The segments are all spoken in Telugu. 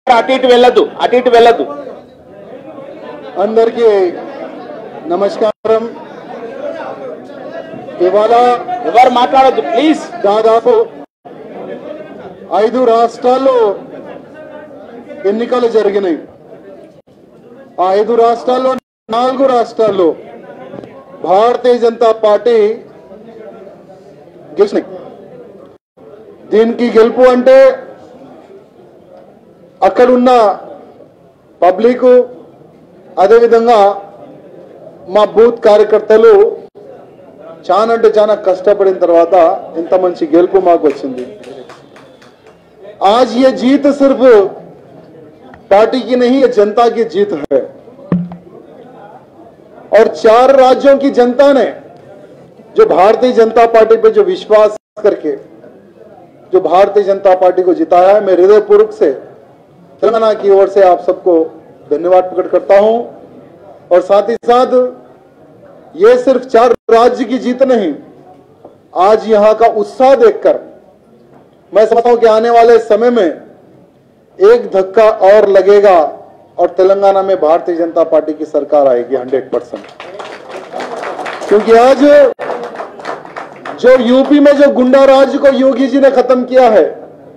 అటు ఇటు వెళ్ళదు అటు ఇటు వెళ్ళదు అందరికీ నమస్కారం ఇవాళ ఎవరు మాట్లాడొద్దు ప్లీజ్ దాదాపు ఐదు రాష్ట్రాల్లో ఎన్నికలు జరిగినాయి ఆ ఐదు రాష్ట్రాల్లో నాలుగు రాష్ట్రాల్లో భారతీయ జనతా పార్టీ గెలిచినాయి దీనికి గెలుపు అంటే అక్కడున్న పబ్లిక్ అదేవిధంగా మా బూత్ కార్యకర్తలు చాలా అంటే చాలా కష్టపడిన తర్వాత ఇంత మంచి గెలుపు మాకు వచ్చింది आज ये जीत सिर्फ पार्टी की नहीं ये जनता की जीत है और चार राज्यों की जनता ने जो भारतीय जनता पार्टी पे जो विश्वास करके जो भारतीय जनता पार्टी को जिताया है मैं हृदयपूर्वक से तेलंगाना की ओर से आप सबको धन्यवाद प्रकट करता हूं और साथ ही साथ ये सिर्फ चार राज्य की जीत नहीं आज यहां का उत्साह देखकर मैं समझता हूं कि आने वाले समय में एक धक्का और लगेगा और तेलंगाना में भारतीय जनता पार्टी की सरकार आएगी 100 परसेंट क्योंकि आज जो यूपी में जो गुंडा राज को योगी जी ने खत्म किया है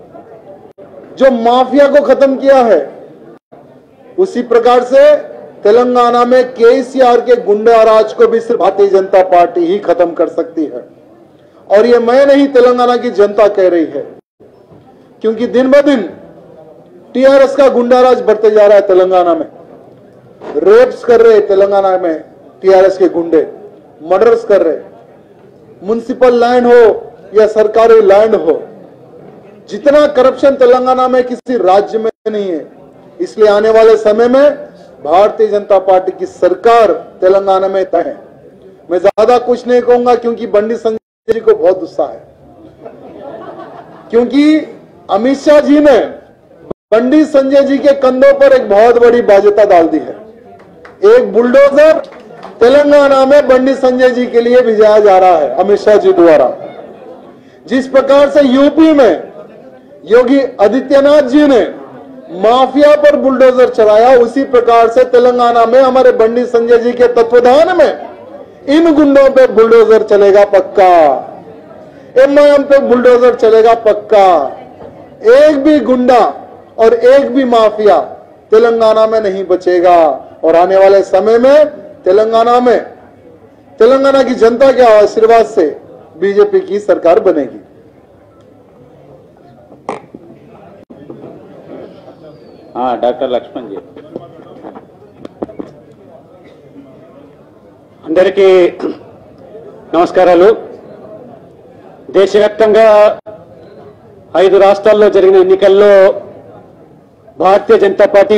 जो माफिया को खत्म किया है उसी प्रकार से तेलंगाना में केसीआर के गुंडा राज को भी सिर्फ भारतीय जनता पार्टी ही खत्म कर सकती है और ये मैं नहीं तेलंगाना की जनता कह रही है क्योंकि दिन ब दिन टीआरएस का गुंडाराज बढ़ते जा रहा है तेलंगाना में रेप्स कर रहे तेलंगाना में टीआरएस के गुंडे मर्डर्स कर रहे म्युनिसिपल लैंड हो या सरकारी लैंड हो जितना करप्शन तेलंगाना में किसी राज्य में नहीं है इसलिए आने वाले समय में भारतीय जनता पार्टी की सरकार तेलंगाना में तय है मैं ज्यादा कुछ नहीं कहूंगा क्योंकि बंडी संजय जी को बहुत गुस्सा है क्योंकि अमित शाह जी ने पंडित संजय जी के कंधों पर एक बहुत बड़ी बाध्यता डाल दी है एक बुलडोजर तेलंगाना में पंडित संजय जी के लिए भिजाया जा रहा है अमित शाह जी द्वारा जिस प्रकार से यूपी में योगी आदित्यनाथ जी ने माफिया पर बुलडोजर चलाया उसी प्रकार से तेलंगाना में हमारे पंडित संजय जी के तत्वधान में इन गुंडों पे बुलडोजर चलेगा पक्का एमआईएम पे बुलडोजर चलेगा पक्का एक भी गुंडा और एक भी माफिया तेलंगाना में नहीं बचेगा और आने वाले समय में तेलंगाना में तेलंगाना की जनता के आशीर्वाद से बीजेपी की सरकार बनेगी ఆ, డాక్టర్ లక్ష్మణ్ జీ అందరికీ నమస్కారాలు దేశవ్యాప్తంగా ఐదు రాష్ట్రాల్లో జరిగిన ఎన్నికల్లో భారతీయ జనతా పార్టీ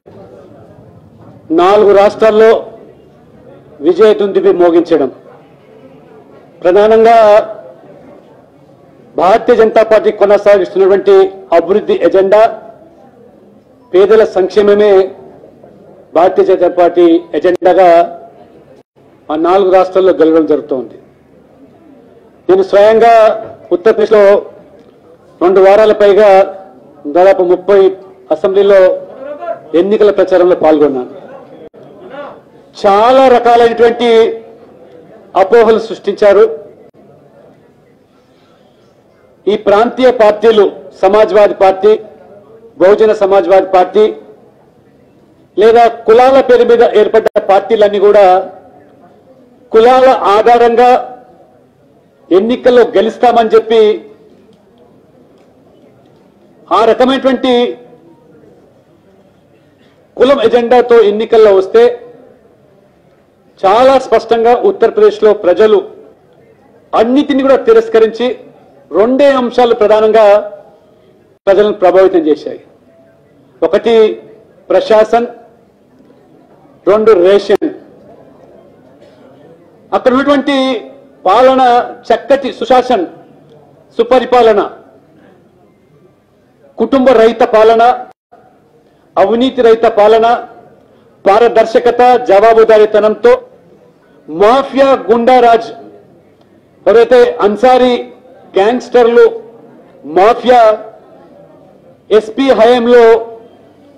నాలుగు రాష్ట్రాల్లో విజయ దుందుబి మోగించడం ప్రధానంగా భారతీయ జనతా పార్టీ కొనసాగిస్తున్నటువంటి అభివృద్ధి ఎజెండా పేదల సంక్షేమమే భారతీయ జనతా పార్టీ ఎజెండాగా ఆ నాలుగు రాష్ట్రాల్లో గెలవడం జరుగుతోంది నేను స్వయంగా ఉత్తరప్రదేశ్లో రెండు వారాల పైగా దాదాపు ముప్పై అసెంబ్లీలో ఎన్నికల ప్రచారంలో పాల్గొన్నాను చాలా రకాలైనటువంటి అపోహలు సృష్టించారు ఈ ప్రాంతీయ పార్టీలు సమాజ్వాదీ పార్టీ బహుజన సమాజ్వాదీ పార్టీ లేదా కులాల పేరు మీద ఏర్పడ్డ పార్టీలన్నీ కూడా కులాల ఆధారంగా ఎన్నికల్లో గెలుస్తామని చెప్పి ఆ రకమైనటువంటి కులం ఎజెండాతో ఎన్నికల్లో వస్తే చాలా స్పష్టంగా ఉత్తరప్రదేశ్లో ప్రజలు అన్నిటిని కూడా తిరస్కరించి రెండే అంశాలు ప్రధానంగా ప్రజలను ప్రభావితం చేశాయి ఒకటి ప్రశాసన్ రెండు రేషన్ అక్కడ ఉన్నటువంటి పాలన చక్కటి సుశాసన్ సుపరిపాలన కుటుంబ రహిత పాలన అవినీతి రహిత పాలన పారదర్శకత జవాబుదారీతనంతో మాఫియా గుండారాజ్ ఎవరైతే అన్సారీ గ్యాంగ్స్టర్లు మాఫియా ఎస్పీ హయాంలో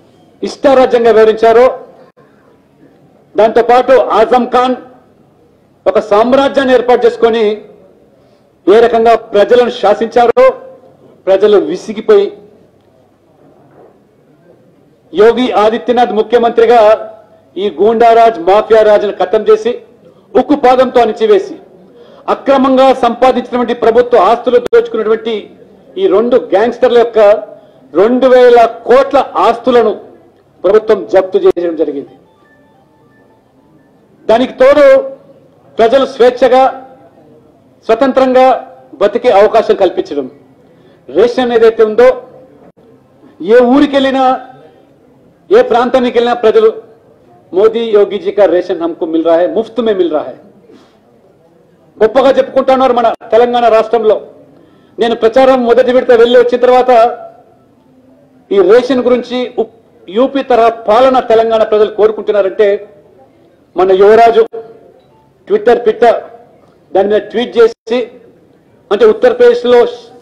ఇష్టారాజ్యంగా వివరించారో దాంతోపాటు ఆజం ఖాన్ ఒక సామ్రాజ్యాన్ని ఏర్పాటు చేసుకొని ఏ రకంగా ప్రజలను శాసించారో ప్రజలు విసిగిపోయి యోగి ఆదిత్యనాథ్ ముఖ్యమంత్రిగా ఈ గూండారాజ్ మాఫియా రాజును ఖతం చేసి ఉక్కు పాదంతో అణిచివేసి అక్రమంగా సంపాదించినటువంటి ప్రభుత్వ ఆస్తులు దోచుకున్నటువంటి ఈ రెండు గ్యాంగ్స్టర్ల యొక్క రెండు వేల కోట్ల ఆస్తులను ప్రభుత్వం జప్తు చేయడం జరిగింది దానికి తోడు ప్రజలు స్వేచ్ఛగా స్వతంత్రంగా బతికే అవకాశం కల్పించడం రేషన్ ఏదైతే ఉందో ఏ ఊరికి వెళ్ళినా ఏ ప్రాంతానికి వెళ్ళినా ప్రజలు మోదీ యోగి జీ కా రేషన్ హమ్కు మిల్ రా హై ముఫ్త్ మే మిల్ రా హై గొప్పగా చెప్పుకుంటున్నారు మన తెలంగాణ రాష్ట్రంలో నేను ప్రచారం మొదటి విడత వెళ్ళి వచ్చిన తర్వాత ఈ రేషన్ గురించి ఉప్- యూపీ తరహా పాలన తెలంగాణ ప్రజలు కోరుకుంటున్నారంటే మన యువరాజు ట్విట్టర్ ట్విట్టర్ దాని మీద ట్వీట్ చేసి అంటే ఉత్తరప్రదేశ్లో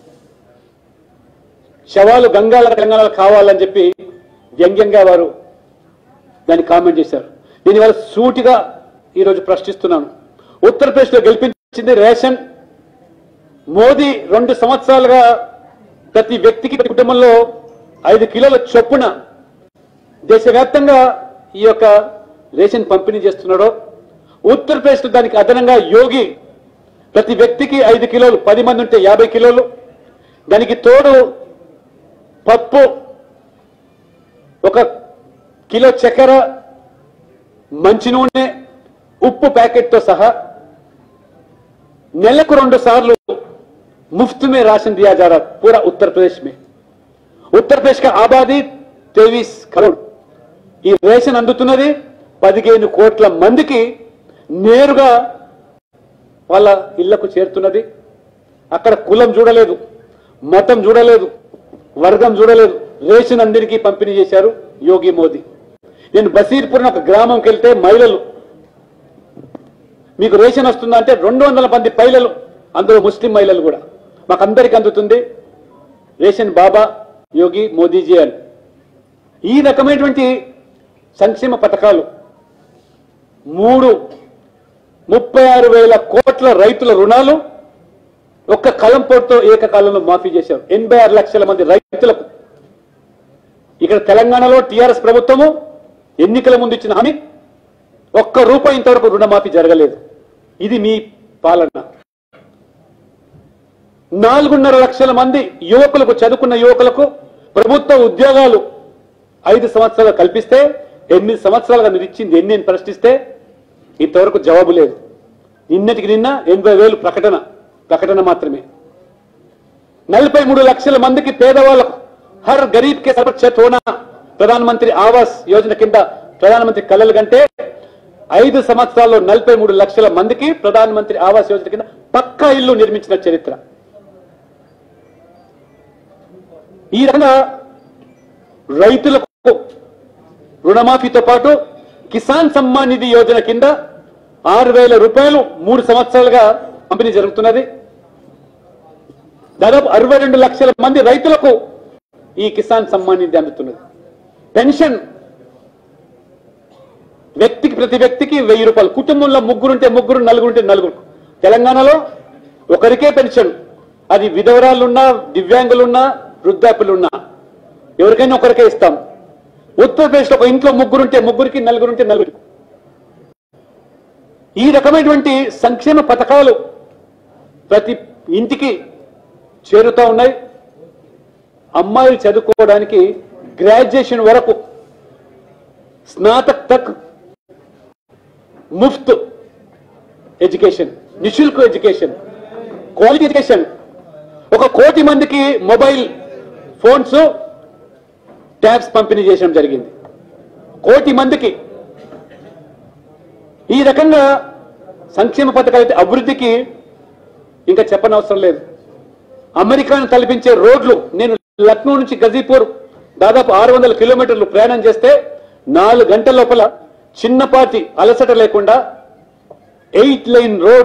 శవాలు గంగాల తెలంగాణలో కావాలని చెప్పి వ్యంగ్యంగా వారు దాన్ని కామెంట్ చేశారు దీని వల్ల సూటిగా ఈరోజు ప్రశ్నిస్తున్నాను ఉత్తరప్రదేశ్లో గెలిపించింది రేషన్ మోదీ రెండు సంవత్సరాలుగా ప్రతి వ్యక్తికి ప్రతి కుటుంబంలో ఐదు కిలోల చొప్పున దేశవ్యాప్తంగా ఈ యొక్క రేషన్ పంపిణీ చేస్తున్నాడో ఉత్తరప్రదేశ్లో దానికి అదనంగా యోగి ప్రతి వ్యక్తికి ఐదు కిలోలు పది మంది ఉంటే యాభై కిలోలు దానికి తోడు పప్పు ఒక కిలో చక్కెర మంచి నూనె ఉప్పు ప్యాకెట్తో సహా నెలకు రెండు సార్లు मुफ्त में राशन दिया जा रहा पूरा उत्तर प्रदेश में उत्तर प्रदेश का आबादी तेईस కరోడ్ ఈ రేషన్ అందుతున్నది పదిహేను కోట్ల మందికి నేరుగా వాళ్ళ ఇళ్లకు చేరుతున్నది అక్కడ కులం చూడలేదు మతం చూడలేదు వర్గం చూడలేదు రేషన్ అందరికీ పంపిణీ చేశారు యోగి మోదీ నేను బసీర్పూర్ ఒక గ్రామంకి వెళ్తే మహిళలు మీకు రేషన్ వస్తుందా అంటే రెండు వందల మంది మహిళలు అందులో ముస్లిం మహిళలు కూడా మాకందరికి అందుతుంది రేషన్ బాబా యోగి మోదీజీ అని ఈ రకమైనటువంటి సంక్షేమ పథకాలు మూడు ముప్పై ఆరు వేల కోట్ల రైతుల రుణాలు ఒక్క కలంపోటుతో ఏకకాలంలో మాఫీ చేశారు ఎనభై ఆరు లక్షల మంది రైతులకు ఇక్కడ తెలంగాణలో టీఆర్ఎస్ ప్రభుత్వము ఎన్నికల ముందు ఇచ్చిన హామీ ఒక్క రూపాయి ఇంతవరకు రుణమాఫీ జరగలేదు ఇది మీ పాలన నాలుగున్నర లక్షల మంది యువకులకు చదువుకున్న యువకులకు ప్రభుత్వ ఉద్యోగాలు ఐదు సంవత్సరాలు కల్పిస్తే ఎనిమిది సంవత్సరాలుగా మీరు ఇచ్చింది ఎన్ని అని ప్రశ్నిస్తే ఇంతవరకు జవాబు లేదు నిన్నటికి నిన్న ఎనభై వేలు ప్రకటన ప్రకటన మాత్రమే నలభై మూడు లక్షల మందికి పేదవాళ్లకు హర్ గరీబ్ కే సర్వక్షత్ హోనా ప్రధానమంత్రి ఆవాస్ యోజన కింద ప్రధానమంత్రి కలలు కంటే ఐదు సంవత్సరాల్లో నలభై మూడు లక్షల మందికి ప్రధానమంత్రి ఆవాస్ యోజన కింద పక్కా ఇల్లు నిర్మించిన చరిత్ర ఈ రకంగా రైతులకు రుణమాఫీతో పాటు కిసాన్ సమ్మాన్ నిధి యోజన కింద ఆరు వేల రూపాయలు మూడు సంవత్సరాలుగా పంపిణీ జరుగుతున్నది దాదాపు అరవై రెండు లక్షల మంది రైతులకు ఈ కిసాన్ సమ్మాన్ నిధి అందుతున్నది పెన్షన్ వ్యక్తికి ప్రతి వ్యక్తికి వెయ్యి రూపాయలు కుటుంబంలో ముగ్గురుంటే ముగ్గురు నలుగురుంటే నలుగురు తెలంగాణలో ఒకరికే పెన్షన్ అది విధవరాలున్నా దివ్యాంగులున్నా వృద్ధాపులున్నా ఎవరికైనా ఒకరికే ఇస్తాం ఉత్తరప్రదేశ్లో ఒక ఇంట్లో ముగ్గురుంటే ముగ్గురికి నలుగురుంటే నలుగురికి ఈ రకమైనటువంటి సంక్షేమ పథకాలు ప్రతి ఇంటికి చేరుతా ఉన్నాయి అమ్మాయిలు చదువుకోవడానికి గ్రాడ్యుయేషన్ వరకు స్నాతక్ తక్ ముఫ్త్ ఎడ్యుకేషన్ నిశుల్క ఎడ్యుకేషన్ క్వాలిటీ ఎడ్యుకేషన్ ఒక కోటి మందికి మొబైల్ ఫోన్స్ ట్యాబ్స్ పంపిణీ చేయడం జరిగింది కోటి మందికి ఈ రకంగా సంక్షేమ పథకాలు అయితే అభివృద్ధికి ఇంకా చెప్పనవసరం లేదు అమెరికాను తలపించే రోడ్లు నేను లక్నో నుంచి గజీపూర్ దాదాపు ఆరు వందల కిలోమీటర్లు ప్రయాణం చేస్తే నాలుగు గంటల లోపల చిన్నపాటి అలసట లేకుండా eight lane road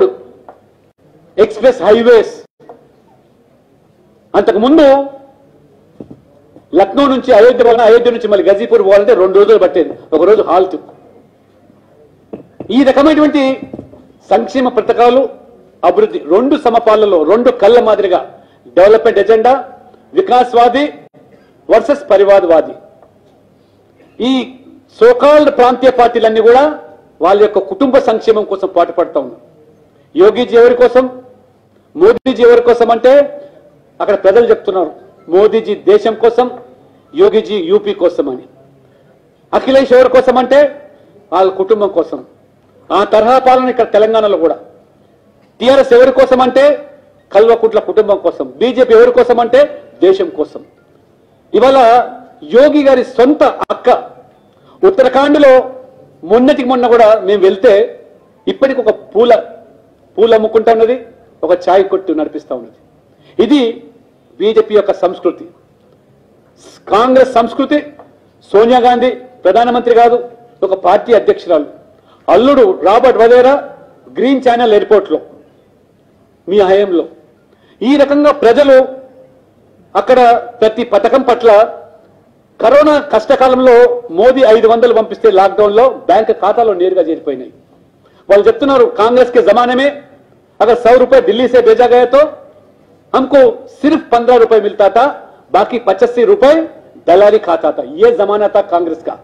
express highways అంతకు ముందు లక్నో నుంచి అయోధ్య పోవాలన్నా అయోధ్య నుంచి మళ్ళీ గజీపూర్ పోవాలంటే రెండు రోజులు పట్టేది ఒక రోజు హాల్ట్ ఈ రకమైనటువంటి సంక్షేమ పథకాలు అభివృద్ధి రెండు సమపాలలో రెండు కళ్ళ మాదిరిగా డెవలప్మెంట్ ఎజెండా వికాస్వాది వర్సెస్ పరివాదవాది ఈ సోకాల్డ్ ప్రాంతీయ పార్టీలన్నీ కూడా వాళ్ళ యొక్క కుటుంబ సంక్షేమం కోసం పాటుపడతా ఉన్నారు యోగీజీ ఎవరి కోసం మోదీజీ ఎవరి కోసం అంటే అక్కడ ప్రజలు చెప్తున్నారు మోదీజీ దేశం కోసం యోగిజీ యూపీ కోసం అని అఖిలేష్ ఎవరి కోసం అంటే వాళ్ళ కుటుంబం కోసం ఆ తరహా పాలన ఇక్కడ తెలంగాణలో కూడా టిఆర్ఎస్ ఎవరి కోసం అంటే కల్వకుట్ల కుటుంబం కోసం బీజేపీ ఎవరి కోసం అంటే దేశం కోసం ఇవాళ యోగి గారి సొంత అక్క ఉత్తరాఖండ్లో మొన్నటికి మొన్న కూడా మేము వెళ్తే ఇప్పటికి ఒక పూల పూలు అమ్ముకుంటా ఉన్నది ఒక ఛాయ్ కొట్టు నడిపిస్తా ఉన్నది ఇది బీజేపీ యొక్క సంస్కృతి కాంగ్రెస్ సంస్కృతి సోనియా గాంధీ ప్రధానమంత్రి కాదు ఒక పార్టీ అధ్యక్షురాలు అల్లుడు రాబర్ట్ వదేరా గ్రీన్ ఛానల్ ఎయిర్పోర్ట్లో మీ హయాంలో ఈ రకంగా ప్రజలు అక్కడ ప్రతి పథకం పట్ల కరోనా కష్టకాలంలో మోదీ ఐదు వందలు పంపిస్తే లాక్డౌన్ లో బ్యాంక్ ఖాతాలో నేరుగా చేరిపోయినాయి వాళ్ళు చెప్తున్నారు కాంగ్రెస్ के जमाने में अगर सौ रुपए दिल्ली से भेजा गया तो हमको सिर्फ पंद्रह रुपए मिलता था बाकी पचासी रुपए दलाली खाता था ये जमाना था कांग्रेस का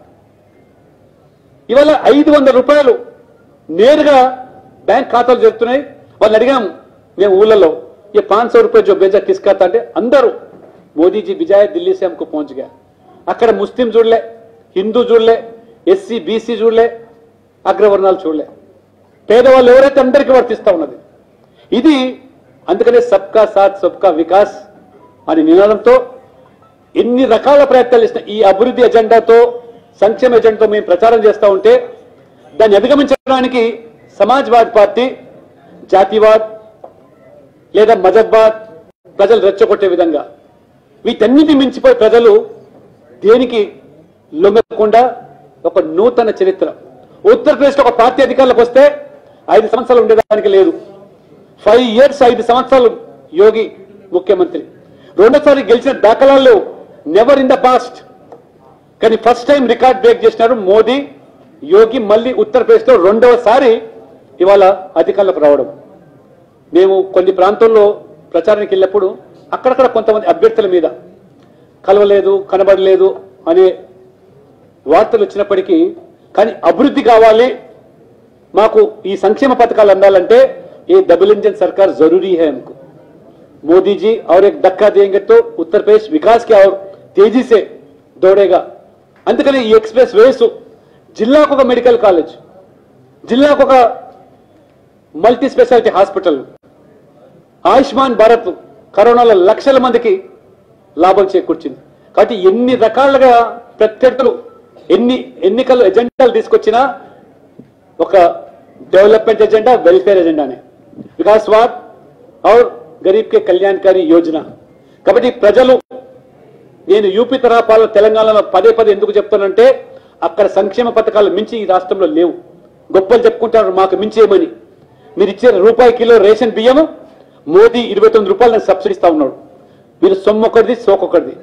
ఇవాళ ఐదు వందల రూపాయలు నేరుగా బ్యాంక్ ఖాతాలు జరుగుతున్నాయి వాళ్ళని అడిగాం మేము ఊళ్ళలో ये पांच सौ रुपए जो भेजा किसका था అంటే అందరూ మోదీజీ బిజాయ్ ఢిల్లీ से हमको पहुंच गया అక్కడ ముస్లిం చూడలే హిందూ చూడలే ఎస్సీ బీసీ చూడలే అగ్రవర్ణాలు చూడలే పేదవాళ్ళు ఎవరైతే అందరికీ వర్తిస్తా ఉన్నది ఇది అందుకనే సబ్కా సాత్ సబ్కా వికాస్ అని నినాదంతో ఎన్ని రకాల ప్రయత్నాలు ఇస్తున్న ఈ అభివృద్ధి ఎజెండాతో సంక్షేమ ఎజెండాతో మేము ప్రచారం చేస్తూ ఉంటే దాన్ని అధిగమించడానికి సమాజ్వాద్ పార్టీ జాతివాద్ లేదా మజబ్బాద్ ప్రజలు రెచ్చగొట్టే విధంగా వీటన్నిటి మించిపోయి ప్రజలు దేనికి లొంగకుండా ఒక నూతన చరిత్ర ఉత్తరప్రదేశ్ లో ఒక పార్టీ అధికారులకు వస్తే ఐదు సంవత్సరాలు ఉండేదానికి లేదు ఫైవ్ ఇయర్స్ ఐదు సంవత్సరాలు యోగి ముఖ్యమంత్రి రెండోసారి గెలిచిన దాఖలాలు లేవు నెవర్ ఇన్ ద పాస్ట్ కానీ ఫస్ట్ టైం రికార్డ్ బ్రేక్ చేసినారు మోదీ యోగి మళ్ళీ ఉత్తరప్రదేశ్ లో రెండవసారి ఇవాళ అధికారులకు రావడం మేము కొన్ని ప్రాంతాల్లో ప్రచారానికి వెళ్ళినప్పుడు అక్కడక్కడ కొంతమంది అభ్యర్థుల మీద కలవలేదు కనబడలేదు అనే వార్తలు వచ్చినప్పటికీ కానీ అభివృద్ధి కావాలి మాకు ఈ సంక్షేమ పథకాలు అందాలంటే ये डबल इंजन सरकार जरूरी है हमको मोदी जी और एक धक्का देंगे तो उत्तर प्रदेश विकास की और तेजी से दौड़ेगा అందుకని ఈ ఎక్స్ప్రెస్ వేస్ జిల్లాకు ఒక మెడికల్ కాలేజ్ జిల్లాకు ఒక multi speciality hospital Ayushman Bharat కరోనాలో లక్షల మందికి లాభం చేకూర్చింది కాబట్టి ఎన్ని రకాలుగా ప్రత్యర్థులు ఎన్ని ఎన్నికలు ఎజెండాలు తీసుకొచ్చినా ఒక डेवलपमेंट एजेंडा वेलफेयर एजेंडा ने विकासवाद और गरीब के कल्याणकारी योजना కాబట్టి ప్రజలు నేను యూపీ తరహా పాలన తెలంగాణలో పదే పదే ఎందుకు చెప్తానంటే అక్కడ సంక్షేమ పథకాలు మించి ఈ రాష్ట్రంలో లేవు గొప్పలు చెప్పుకుంటారు మాకు మించేయమని మీరు ఇచ్చే రూపాయి కిలో రేషన్ బియ్యము మోదీ ఇరవై తొమ్మిది రూపాయలు నాకు సబ్సిడీ ఇస్తా ఉన్నాడు మీరు సొమ్మొకరిది సోకొకరిది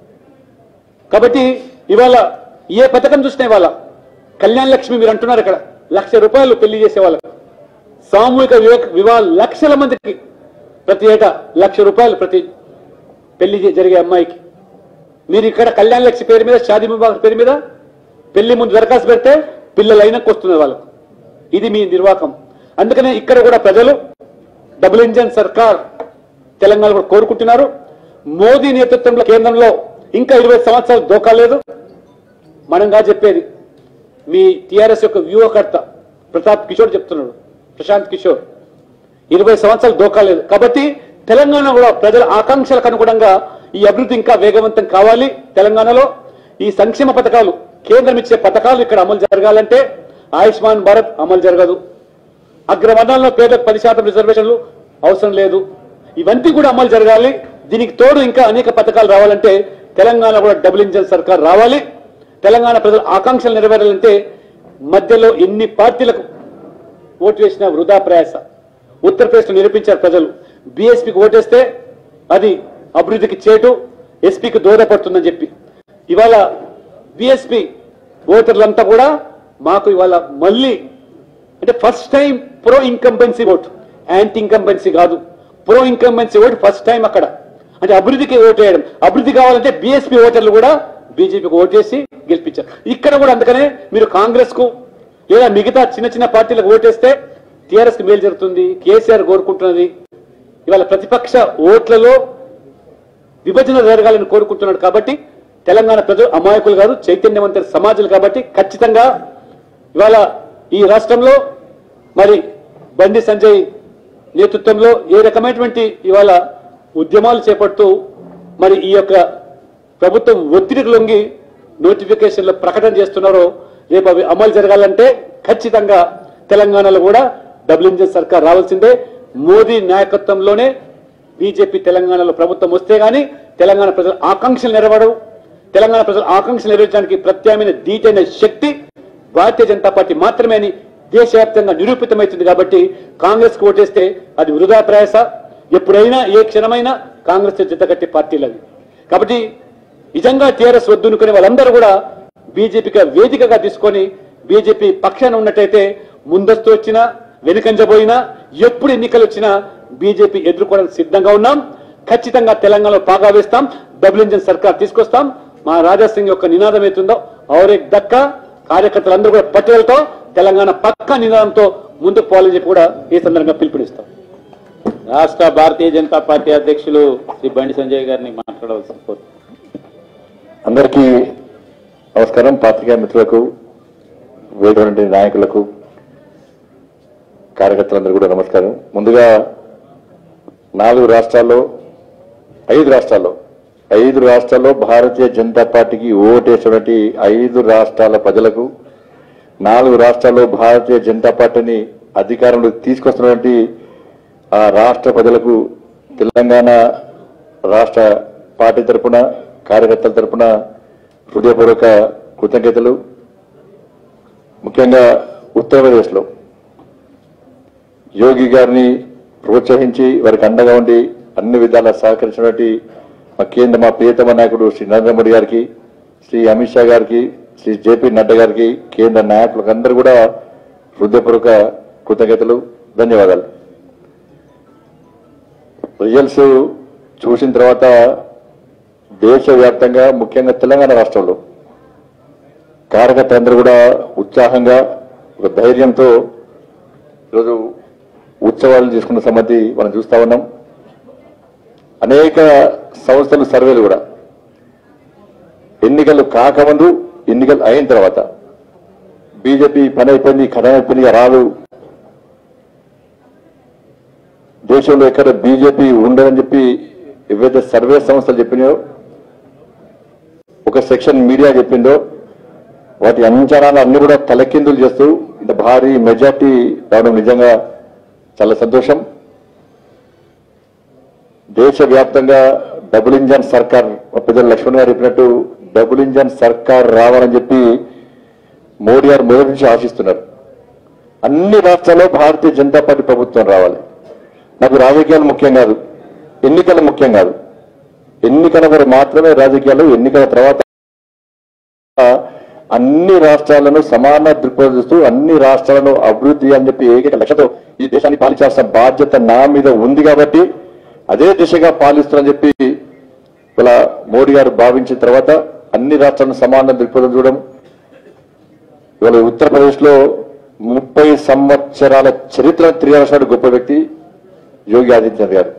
కాబట్టి ఇవాళ ఏ పథకం చూసినా ఇవాళ కళ్యాణ లక్ష్మి మీరు అంటున్నారు ఇక్కడ లక్ష రూపాయలు పెళ్లి చేసే వాళ్ళకి సామూహిక వివేక వివాహ లక్షల మందికి ప్రతి ఏటా లక్ష రూపాయలు ప్రతి పెళ్లి జ- జరిగే అమ్మాయికి మీరు ఇక్కడ కళ్యాణ లక్ష్మి పేరు మీద షాదీ వివాహ పేరు మీద పెళ్లి ముందు దరఖాస్తు పెడితే పిల్లలు అయినాక వస్తున్నారు వాళ్ళకు ఇది మీ నిర్వాహకం అందుకనే ఇక్కడ కూడా ప్రజలు డబుల్ ఇంజన్ సర్కార్ తెలంగాణ కూడా కోరుకుంటున్నారు మోదీ నేతృత్వంలో కేంద్రంలో ఇంకా ఇరవై సంవత్సరాలు దోకాలేదు మనంగా చెప్పేది మీ టిఆర్ఎస్ యొక్క వ్యూహకర్త ప్రతాప్ కిషోర్ చెప్తున్నాడు ప్రశాంత్ కిషోర్ ఇరవై సంవత్సరాలు దోకాలేదు కాబట్టి తెలంగాణ కూడా ప్రజల ఆకాంక్షలకు అనుగుణంగా ఈ అభివృద్ధి ఇంకా వేగవంతం కావాలి తెలంగాణలో ఈ సంక్షేమ పథకాలు కేంద్రం ఇచ్చే పథకాలు ఇక్కడ అమలు జరగాలంటే ఆయుష్మాన్ భారత్ అమలు జరగదు అగ్రవర్ణాల్లో పేదలకు పది శాతం రిజర్వేషన్లు అవసరం లేదు ఇవన్నీ కూడా అమలు జరగాలి దీనికి తోడు ఇంకా అనేక పథకాలు రావాలంటే తెలంగాణ కూడా డబుల్ ఇంజన్ సర్కార్ రావాలి తెలంగాణ ప్రజల ఆకాంక్షలు నెరవేరాలంటే మధ్యలో ఎన్ని పార్టీలకు ఓటు వేసిన వృధా ప్రయాస ఉత్తరప్రదేశ్లో నిరూపించారు ప్రజలు బీఎస్పీకి ఓటేస్తే అది అభివృద్ధికి చేటు ఎస్పీకి దోహదపడుతుందని చెప్పి ఇవాళ బిఎస్పి ఓటర్లంతా కూడా మాకు ఇవాళ మళ్ళీ అంటే first time pro incumbency vote anti incumbency కాదు pro incumbency vote first time అక్కడ అంటే అభివృద్ధికి ఓటు వేయడం అభివృద్ధి కావాలంటే బీఎస్పీ ఓటర్లు కూడా బీజేపీకి ఓటేసి గెలిపించారు ఇక్కడ కూడా అందుకనే మీరు కాంగ్రెస్ కు లేదా మిగతా చిన్న చిన్న పార్టీలకు ఓటేస్తే టీఆర్ఎస్ కి మేలు జరుగుతుంది కేసీఆర్ కోరుకుంటున్నది ఇవాళ ప్రతిపక్ష ఓట్లలో విభజన జరగాలని కోరుకుంటున్నాడు కాబట్టి తెలంగాణ ప్రజలు అమాయకులు కాదు చైతన్యవంతుల సమాజాలు కాబట్టి ఖచ్చితంగా ఇవాళ ఈ రాష్ట్రంలో మరి బండి సంజయ్ నేతృత్వంలో ఏ రకమైనటువంటి ఇవాళ ఉద్యమాలు చేపడుతూ మరి ఈ యొక్క ప్రభుత్వం ఒత్తిడికి లొంగి నోటిఫికేషన్లు ప్రకటన చేస్తున్నారో రేపు అవి అమలు జరగాలంటే ఖచ్చితంగా తెలంగాణలో కూడా డబుల్ ఇంజిన్ సర్కార్ రావాల్సిందే మోదీ నాయకత్వంలోనే బీజేపీ తెలంగాణలో ప్రభుత్వం వస్తే గానీ తెలంగాణ ప్రజల ఆకాంక్షలు నెరవేరవు తెలంగాణ ప్రజల ఆకాంక్షలు నెరవేర్చడానికి ప్రత్యామ్నాయ దీటైన శక్తి భారతీయ జనతా పార్టీ మాత్రమే అని దేశవ్యాప్తంగా నిరూపితమవుతుంది కాబట్టి కాంగ్రెస్ కు ఓటేస్తే అది వృధా ప్రయాస ఎప్పుడైనా ఏ క్షణమైనా కాంగ్రెస్ జతగట్టే పార్టీలు అవి కాబట్టి నిజంగా టీఆర్ఎస్ వద్దనుకునే వాళ్ళందరూ కూడా బీజేపీగా వేదికగా తీసుకొని బీజేపీ పక్షాన ఉన్నట్టయితే ముందస్తు వచ్చినా వెనుకంజబోయినా ఎప్పుడు ఎన్నికలు వచ్చినా బీజేపీ ఎదుర్కోవడానికి సిద్ధంగా ఉన్నాం ఖచ్చితంగా తెలంగాణలో పాగా వేస్తాం డబుల్ ఇంజిన్ సర్కార్ తీసుకొస్తాం మా రాజా సింగ్ యొక్క నినాదం ఏతుందో ఔరేక్ దక్క కార్యకర్తలందరూ కూడా పట్టుదలతో తెలంగాణ పక్క నినాదంతో ముందుకు పోవాలని చెప్పి కూడా ఈ సందర్భంగా పిలుపునిస్తాం రాష్ట్ర భారతీయ జనతా పార్టీ అధ్యక్షులు శ్రీ బండి సంజయ్ గారిని మాట్లాడవలసి కోరు అందరికీ నమస్కారం పాత్రికా మిత్రులకు వేటువంటి నాయకులకు కార్యకర్తలందరూ కూడా నమస్కారం ముందుగా నాలుగు రాష్ట్రాల్లో ఐదు రాష్ట్రాల్లో ఐదు రాష్ట్రాల్లో భారతీయ జనతా పార్టీకి ఓటేసినటువంటి ఐదు రాష్ట్రాల ప్రజలకు నాలుగు రాష్ట్రాల్లో భారతీయ జనతా పార్టీని అధికారంలోకి తీసుకొస్తున్నటువంటి ఆ రాష్ట్ర ప్రజలకు తెలంగాణ రాష్ట్ర పార్టీ తరపున కార్యకర్తల తరపున హృదయపూర్వక కృతజ్ఞతలు ముఖ్యంగా ఉత్తరప్రదేశ్లో యోగి గారిని ప్రోత్సహించి వారికి అండగా ఉండి అన్ని విధాలా సహకరించినటువంటి మా కేంద్ర మా ప్రియతమ నాయకుడు శ్రీ నరేంద్ర మోడీ గారికి శ్రీ అమిత్ షా గారికి శ్రీ జేపీ నడ్డా గారికి కేంద్ర నాయకులకు అందరూ కూడా హృదయపూర్వక కృతజ్ఞతలు ధన్యవాదాలు రిజల్ట్స్ చూసిన తర్వాత దేశవ్యాప్తంగా ముఖ్యంగా తెలంగాణ రాష్ట్రంలో కార్యకర్తలందరూ కూడా ఉత్సాహంగా ఒక ధైర్యంతో ఈరోజు ఉత్సవాలు చేసుకున్న సంగతి మనం చూస్తా ఉన్నాం అనేక సంస్థలు సర్వేలు కూడా ఎన్నికలు కాకముందు ఎన్నికలు అయిన తర్వాత బీజేపీ పని అయిపోయింది కథ అయిపోయింది ఇక రాదు దేశంలో ఎక్కడ బీజేపీ ఉండదని చెప్పి ఏవైతే సర్వే సంస్థలు చెప్పినాయో ఒక సెక్షన్ మీడియా చెప్పిందో వాటి అంచనాలు అన్ని కూడా తలకిందులు చేస్తూ ఇంత భారీ మెజార్టీ రావడం నిజంగా చాలా సంతోషం దేశవ్యాప్తంగా డబుల్ ఇంజన్ సర్కార్ మా పెద్దలు లక్ష్మణ్ గారు చెప్పినట్టు డబుల్ ఇంజన్ సర్కార్ రావాలని చెప్పి మోడీ గారు మొదటి నుంచి ఆశిస్తున్నారు అన్ని రాష్ట్రాల్లో భారతీయ జనతా పార్టీ ప్రభుత్వం రావాలి నాకు రాజకీయాలు ముఖ్యం కాదు ఎన్నికలు ముఖ్యం కాదు ఎన్నికల వరకు మాత్రమే రాజకీయాలు ఎన్నికల తర్వాత అన్ని రాష్ట్రాలను సమాన దృక్పథిస్తూ అన్ని రాష్ట్రాలను అభివృద్ధి అని చెప్పి ఏకైక లక్ష్యంతో ఈ దేశాన్ని పాలించాల్సిన బాధ్యత నా మీద ఉంది కాబట్టి అదే దిశగా పాలిస్తానని చెప్పి ఇలా మోడీ గారు భావించిన తర్వాత అన్ని రాష్ట్రాలను సమాన దృక్పథం చూడడం ఇవాళ ఉత్తరప్రదేశ్ లో ముప్పై సంవత్సరాల చరిత్ర తిరిగాల్సిన గొప్ప వ్యక్తి యోగి ఆదిత్యనాథ్ గారు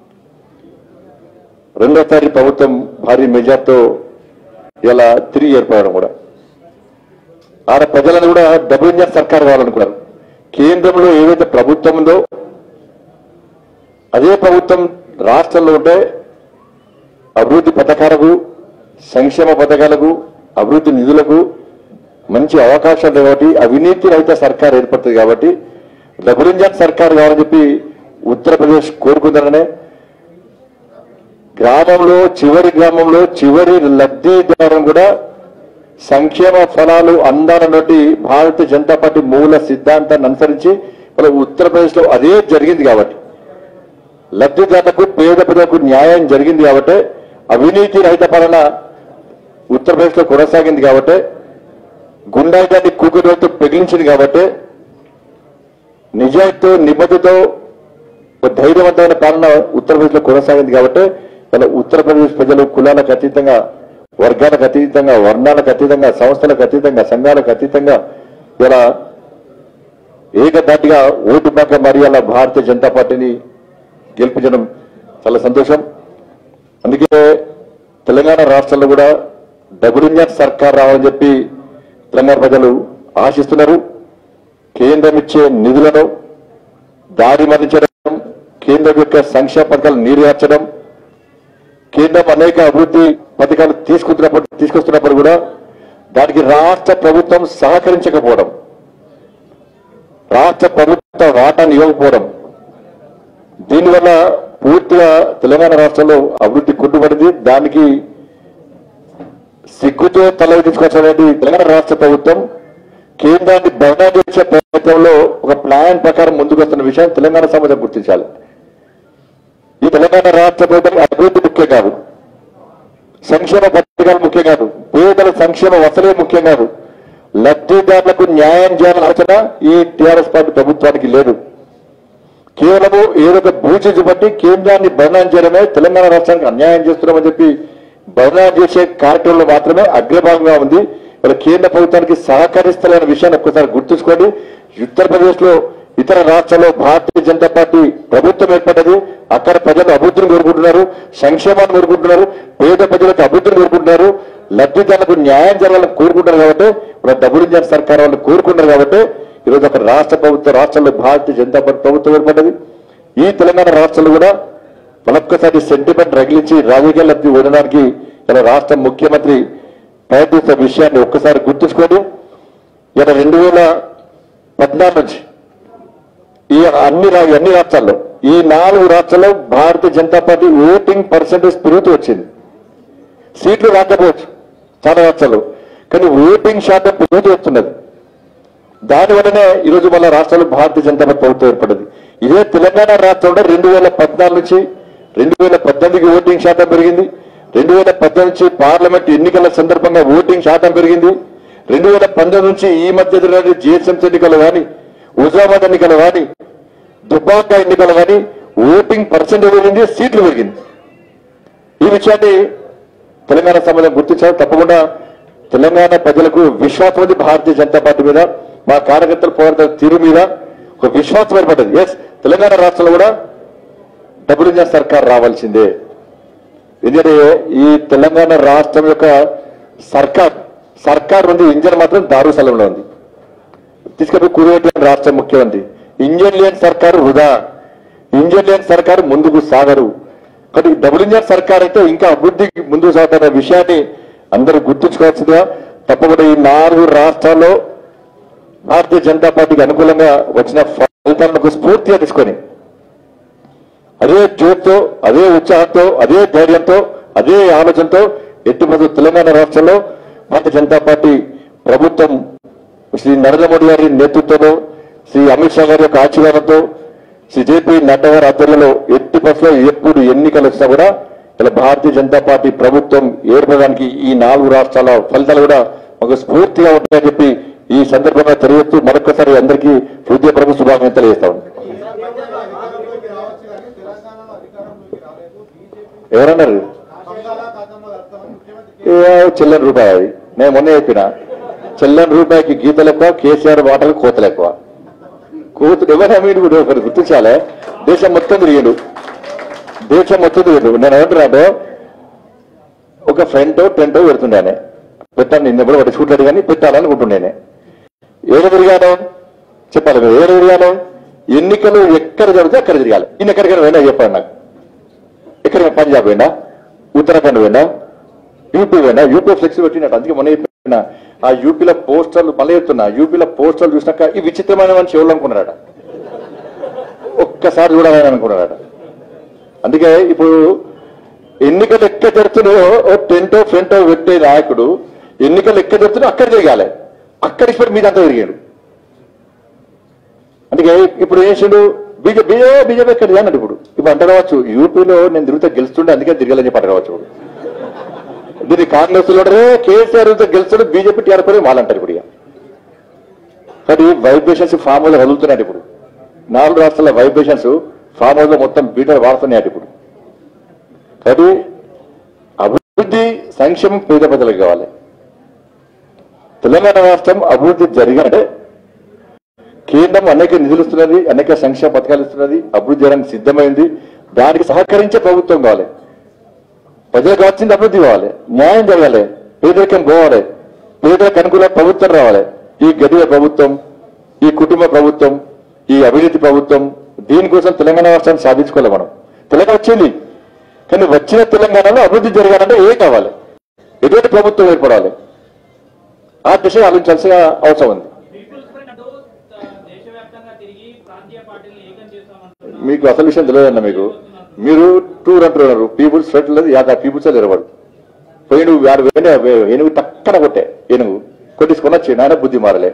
రెండోసారి ప్రభుత్వం భారీ మెజార్టీతో ఇలా తిరిగి ఏర్పడడం కూడా ఆడ ప్రజలను కూడా డబుల్ ఇంజన్ సర్కార్ కావాలనుకున్నారు కేంద్రంలో ఏదైతే ప్రభుత్వం ఉందో అదే ప్రభుత్వం రాష్ట్రంలో ఉంటే అభివృద్ధి పథకాలకు సంక్షేమ పథకాలకు అభివృద్ధి నిధులకు మంచి అవకాశాలు కాబట్టి అవినీతి రహిత సర్కార్ ఏర్పడుతుంది కాబట్టి డబుల్ ఇంజన్ సర్కార్ కావాలని చెప్పి ఉత్తరప్రదేశ్ కోరుకుందరనే గ్రామంలో చివరి గ్రామంలో చివరి లబ్ధిదారులను కూడా సంక్షేమ ఫలాలు అందాలన్నటి భారతీయ జనతా పార్టీ మూల సిద్ధాంతాన్ని అనుసరించి మన ఉత్తరప్రదేశ్ లో అదే జరిగింది కాబట్టి లబ్ధిదారులకు పేద ప్రజలకు న్యాయం జరిగింది కాబట్టి అవినీతి రహిత పాలన ఉత్తరప్రదేశ్ లో కొనసాగింది కాబట్టి గుండాయిదాన్ని కూకుడుతో పెగిలించింది కాబట్టి నిజాయితీతో నిబద్ధతో ఒక ధైర్యవంతమైన పాలన ఉత్తరప్రదేశ్ లో కొనసాగింది కాబట్టి ఇలా ఉత్తరప్రదేశ్ ప్రజలు కులాలకు అతీతంగా వర్గాలకు అతీతంగా వర్ణాలకు అతీతంగా సంస్థలకు అతీతంగా సంఘాలకు అతీతంగా ఇలా ఏకదాటిగా ఓటు బ్యాంక్ మరి అలా భారతీయ జనతా పార్టీని గెలిపించడం చాలా సంతోషం అందుకే తెలంగాణ రాష్ట్రంలో కూడా డబుల్ ఇంజన్ సర్కార్ రావాలని చెప్పి తెలంగాణ ప్రజలు ఆశిస్తున్నారు కేంద్రం ఇచ్చే నిధులను దారి మళ్లించడం కేంద్రం యొక్క సంక్షేమ పథకాలు నీరుగార్చడం కేంద్రం అనేక అభివృద్ధి పథకాలు తీసుకుంటున్నప్పుడు తీసుకొస్తున్నప్పుడు కూడా దానికి రాష్ట్ర ప్రభుత్వం సహకరించకపోవడం రాష్ట్ర ప్రభుత్వ వాటాను ఇవ్వకపోవడం దీనివల్ల పూర్తిగా తెలంగాణ రాష్ట్రంలో అభివృద్ధి కుంటుపడింది దానికి సిగ్గుతో తల తీసుకొచ్చినటువంటి తెలంగాణ రాష్ట్ర ప్రభుత్వం కేంద్రాన్ని బదనా చేసే ప్రయత్నంలో ఒక ప్లాన్ ప్రకారం ముందుకు వస్తున్న విషయం తెలంగాణ సమాజం గుర్తించాలి ఈ తెలంగాణ రాష్ట్ర ప్రభుత్వం అభివృద్ధి ముఖ్యం కాదు సంక్షేమ పథకాలు ముఖ్యం కాదు పేదల సంక్షేమ వసలే ముఖ్యం కాదు లబ్ధిదారులకు న్యాయం చేయాలని ఆలోచన ఈ టీఆర్ఎస్ పార్టీ ప్రభుత్వానికి లేదు కేవలము ఏదో ఒక బూచి చూపట్టి కేంద్రాన్ని బదనాం చేయడమే తెలంగాణ రాష్ట్రానికి అన్యాయం చేస్తున్నామని చెప్పి బదనాం చేసే కార్యక్రమంలో మాత్రమే అగ్రభాగంగా ఉంది ఇలా కేంద్ర ప్రభుత్వానికి సహకరిస్తలేని విషయాన్ని ఒక్కసారి గుర్తుంచుకోండి ఉత్తరప్రదేశ్ లో ఇతర రాష్ట్రాల్లో భారతీయ జనతా పార్టీ ప్రభుత్వం ఏర్పడ్డది అక్కడ ప్రజలు అభివృద్ధిని కోరుకుంటున్నారు సంక్షేమాన్ని కోరుకుంటున్నారు పేద ప్రజలకు అభివృద్ధిని కోరుకుంటున్నారు లబ్ధిదారులకు న్యాయం జరగాలని కోరుకుంటున్నారు కాబట్టి ఇప్పుడు డబుల్ ఇంజన్ సర్కార్ వాళ్ళు కోరుకుంటున్నారు కాబట్టి ఈరోజు ఒక రాష్ట్ర ప్రభుత్వం రాష్ట్రంలో భారతీయ జనతా పార్టీ ప్రభుత్వం ఏర్పడ్డది ఈ తెలంగాణ రాష్ట్రంలో కూడా మరొక్కసారి సెంటిమెంట్ రగిలించి రాజకీయ లబ్ధి ఉండడానికి ఇలా రాష్ట్ర ముఖ్యమంత్రి ప్రయత్నిస్తున్న విషయాన్ని ఒక్కసారి గుర్తుంచుకోండి ఇలా రెండు వేల పద్నాలుగు నుంచి ఈ అన్ని రా- అన్ని రాష్ట్రాల్లో ఈ నాలుగు రాష్ట్రాల్లో Bharatiya Janata Party voting percentage పెరుగుతూ వచ్చింది సీట్లు రాకపోవచ్చు చాలా రాష్ట్రాల్లో కానీ ఓటింగ్ శాతం పెరుగుతూ వస్తున్నది దానివల్లనే ఈరోజు మన రాష్ట్రంలో భారతీయ జనతా పార్టీ ప్రభుత్వం ఏర్పడింది ఇదే తెలంగాణ రాష్ట్రంలో రెండు వేల పద్నాలుగు నుంచి రెండు వేల పద్దెనిమిదికి ఓటింగ్ శాతం పెరిగింది రెండు వేల పద్దెనిమిది నుంచి పార్లమెంట్ ఎన్నికల సందర్భంగా ఓటింగ్ శాతం పెరిగింది రెండు వేల పంతొమ్మిది నుంచి ఈ మధ్య జరిగిన జిహెచ్ఎంసీ ఎన్నికలు కానీ హుజాబాద్ ఎన్నికలు కానీ దుబ్బాక ఎన్నికలు కానీ ఓటింగ్ పర్సెంటేజ్ పెరిగింది సీట్లు పెరిగింది ఈ విషయాన్ని తెలంగాణ సమాజం గుర్తించాలి తప్పకుండా తెలంగాణ ప్రజలకు విశ్వాసం ఉంది భారతీయ జనతా పార్టీ మీద మా కార్యకర్తల పోరాట తీరు మీద ఒక విశ్వాసం ఏర్పడ్డది ఎస్ తెలంగాణ రాష్ట్రంలో కూడా డబుల్ ఇంజన్ సర్కార్ రావాల్సిందే ఎందుకంటే ఈ తెలంగాణ రాష్ట్రం యొక్క సర్కార్ సర్కార్ ఉంది ఇంజన్ మాత్రం దారుసలంలో ఉంది తీసుకపోయి కూరగట్టిన రాష్ట్ర ముఖ్యమంత్రి ఇంజన్ లేని సర్కారు వృధా ఇంజన్ లేని సర్కారు ముందుకు సాగరు కానీ డబుల్ ఇంజన్ సర్కార్ అయితే ఇంకా అభివృద్ధికి ముందుకు సాగుతున్న విషయాన్ని అందరూ గుర్తుంచుకోవాల్సిందిగా తప్పకుండా ఈ నాలుగు రాష్ట్రాల్లో భారతీయ జనతా పార్టీకి అనుకూలంగా వచ్చిన ఫలితాలను స్ఫూర్తిగా తీసుకొని అదే జోత్తో అదే ఉత్సాహంతో అదే ధైర్యంతో అదే ఆలోచనతో ఎట్టి మొదలు తెలంగాణ రాష్ట్రంలో భారతీయ జనతా పార్టీ ప్రభుత్వం శ్రీ నరేంద్ర మోడీ గారి నేతృత్వంలో శ్రీ అమిత్ షా గారి యొక్క ఆశీర్వాదంతో శ్రీ జేపీ నడ్డా గారి ఆధ్వర్యంలో ఎట్టి బస్సులో ఎప్పుడు ఎన్నికలు వచ్చినా కూడా ఇలా భారతీయ జనతా పార్టీ ప్రభుత్వం ఏర్పడడానికి ఈ నాలుగు రాష్ట్రాల ఫలితాలు కూడా ఒక స్ఫూర్తిగా ఉంటాయని చెప్పి ఈ సందర్భంగా తెలియజేస్తూ మరొకసారి అందరికీ హృదయపూర్వక శుభాకాంక్షలు తెలియజేస్తాం అధికారంలోకి రావచ్చు కానీ తెలంగాణలో అధికారంలోకి రాలేదు బీజేపీ ఎవరన్నారు బంగాళాఖాతంలో కలుపుతామని ముఖ్యమంత్రి ఏ చెల్లని రూపాయి అది నేను మొన్న చెప్పిన చెల్లని రూపాయికి గీతలు ఎక్కువ కేసీఆర్ వాటలు కోతలు ఎక్కువ కోతులు ఎవరైనా మీరు కూడా ఒకరు గుర్తించాలే దేశం మొత్తం తిరిగాడు దేశం మొత్తం తిరిగాడు నేను ఏమంటున్నాను ఒక ఫ్రంట్ టెంట్ పెడుతుండేనే పెట్టాను నిన్న కూడా పట్టించుకుంటాడు కానీ పెట్టాలనుకుంటుండేనే ఏడు తిరిగాను చెప్పాలి మీరు ఏడు తిరిగాను ఎన్నికలు ఎక్కడ జరిగితే అక్కడ తిరగాలి ఈయన ఎక్కడికైనా పోయినా చెప్పండి నాకు ఎక్కడ పంజాబ్ పోయినా ఉత్తరాఖండ్ పోయినా యూపీ పోయినా యూపీ ఫ్లెక్స్ పెట్టినట్టు అందుకే మొన్న చెప్పిన ఆ యూపీలో పోస్టర్లు మళ్ళీ చెప్తున్నా యూపీలో పోస్టర్లు చూసినాక ఈ విచిత్రమైన మనిషి ఎవరు అనుకున్నారట ఒక్కసారి చూడాలని అనుకున్నారట అందుకే ఇప్పుడు ఎన్నికలు ఎక్కడ జరుగుతున్నాయో ఓ టెంటో ఫ్రంటో పెట్టే నాయకుడు ఎన్నికలు ఎక్కడ జరుగుతున్నాయో అక్కడ తిరగాలి అక్కడ ఇప్పుడు మీదంతా తిరిగాడు అందుకే ఇప్పుడు ఏం చేసిండు బీజేపీ బీజేపీ ఎక్కడ అన్నాడు ఇప్పుడు ఇప్పుడు అంట రావచ్చు యూపీలో నేను తిరిగితే గెలుస్తుండే అందుకే తిరగాలని చెప్పి అంట రావచ్చు ఇప్పుడు. దీన్ని కాంగ్రెస్ లో కేసీఆర్ తో గెలుస్తాడు బీజేపీ టీఆర్పీ వాళ్ళంటారు ఇప్పుడు ఇక కానీ వైబ్రేషన్స్ ఫామ్ హౌస్ వదులుతున్నాయి ఇప్పుడు నాలుగు రాష్ట్రాల వైబ్రేషన్స్ ఫామ్ హౌస్ లో మొత్తం బీటర్ వాడుతున్నాయి ఇప్పుడు కాబట్టి అభివృద్ధి సంక్షేమం పేద ప్రజలకు కావాలి తెలంగాణ రాష్ట్రం అభివృద్ధి జరిగాలంటే కేంద్రం అనేక నిధులు ఇస్తున్నది అనేక సంక్షేమ పథకాలు ఇస్తున్నది అభివృద్ధి చేయడానికి సిద్ధమైంది దానికి సహకరించే ప్రభుత్వం కావాలి ప్రజలకు కావాల్సింది అభివృద్ధి కావాలి న్యాయం జరగాలి పేదరికం పోవాలి పేదలకు అనుకూల ప్రభుత్వం రావాలి ఈ గడిల ప్రభుత్వం ఈ కుటుంబ ప్రభుత్వం ఈ అవినీతి ప్రభుత్వం దీనికోసం తెలంగాణ రాష్ట్రాన్ని సాధించుకోవాలి మనం తెలంగాణ వచ్చింది కానీ వచ్చిన తెలంగాణలో అభివృద్ధి జరగాలంటే ఏ కావాలి ఎటువంటి ప్రభుత్వం ఏర్పడాలి ఆ దిశ ఆలోచించాల్సిన అవసరం ఉంది పీపుల్స్ ఫ్రంట్ అంటూ ఆ, దేశవ్యాప్తంగా తిరిగి ప్రాంతీయ పార్టీలను ఏకం చేస్తామంటున్నారు మీకు అసలు విషయం తెలియదన్న మీకు మీరు టూర్ అంటున్నారు పీపుల్స్ ఫ్రెండ్ లేదు యాద పీపుల్స్ నిలబడు పోయి నువ్వు ఆడు వేడే ఏనుగు టక్కన కొట్టే ఏనుగు కొట్టించుకొని వచ్చి ఆయన బుద్ధి మారలే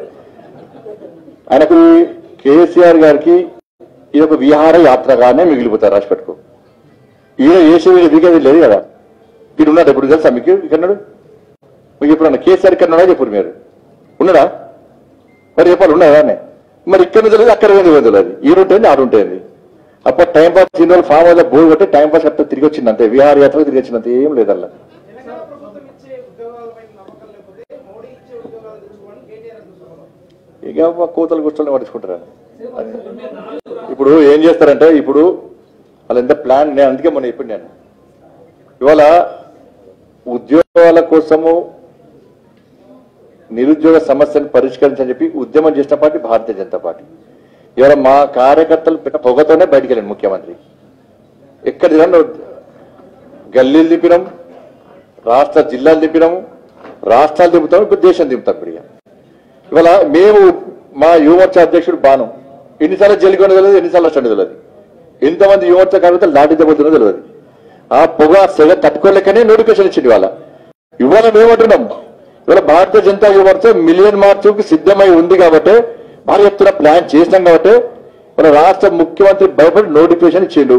ఆయనకు కేసీఆర్ గారికి ఇది ఒక విహార యాత్రగానే మిగిలిపోతారు రాసి పెట్టుకో ఈయన ఏసీ దిగేది లేదు కదా వీడు ఉన్నాడు ఇప్పుడు తెలుసా మీకు ఇక్కడ ఉన్నాడు? మీకు ఎప్పుడన్నా కేసీఆర్ ఇక్కడ ఉన్నాడా చెప్పు మీరు ఉన్నాడా మరి చెప్పాలి ఉన్నాడా అని? మరి ఇక్కడ తెలియదు అక్కడ పోయింది పోయింది అది ఈడుంటుంది ఆడుంటుంది అప్పుడు టైం పాస్ దీని వల్ల ఫామ్ హౌస్ బోర్ కొట్టి టైం పాస్ అట్లా తిరిగి వచ్చింది అంతే విహార యాత్ర తిరిగి వచ్చింది అంతే ఏం లేదల్లా తెలంగాణ ప్రభుత్వం ఇచ్చే ఉద్యోగాలపై నమ్మకం లేకపోతే మోడీ ఇచ్చే ఉద్యోగాలు తెచ్చుకోవడం కేటీఆర్ చూసుకోవడం ఇక మా కోతలు కూర్చొని పట్టించుకుంటారు అది. ఇప్పుడు ఏం చేస్తారంటే ఇప్పుడు వాళ్ళు ఎంత ప్లాన్ నేను అందుకే మొన్న ఇప్పుడు నేను ఇవాళ ఉద్యోగాల కోసము నిరుద్యోగ సమస్యను పరిష్కరించని చెప్పి ఉద్యమం చేసిన పార్టీ భారతీయ జనతా పార్టీ ఇవాళ మా కార్యకర్తలు పెట్ట పొగతోనే బయటికి వెళ్ళండి ముఖ్యమంత్రి ఎక్కడ తిరగండి గల్లీలు దింపినాం రాష్ట్ర జిల్లాలు దింపినాము రాష్ట్రాలు దింపుతాం ఇప్పుడు దేశం దింపుతాం ఇప్పుడు ఇక. ఇవాళ మేము మా యువమోర్చా అధ్యక్షుడు బాను ఎన్నిసార్లు జైలుకి ఉన్నది తెలియదు ఎన్నిసార్లు వచ్చండి తెలియదు ఎంతమంది యువమోర్చా కార్యకర్తలు లాఠీ దెబ్బతున్నదో తెలియదు ఆ పొగ సెగ తట్టుకోలేకనే నోటిఫికేషన్ ఇచ్చింది ఇవాళ ఇవాళ మేమంటున్నాం ఇవాళ భారతీయ జనతా యువమోర్చా మిలియన్ మార్చుకు సిద్ధమై ఉంది కాబట్టి భారీ ఎత్తున ప్లాన్ చేసినాం కాబట్టి మన రాష్ట్ర ముఖ్యమంత్రి భయపడి నోటిఫికేషన్ ఇచ్చిండు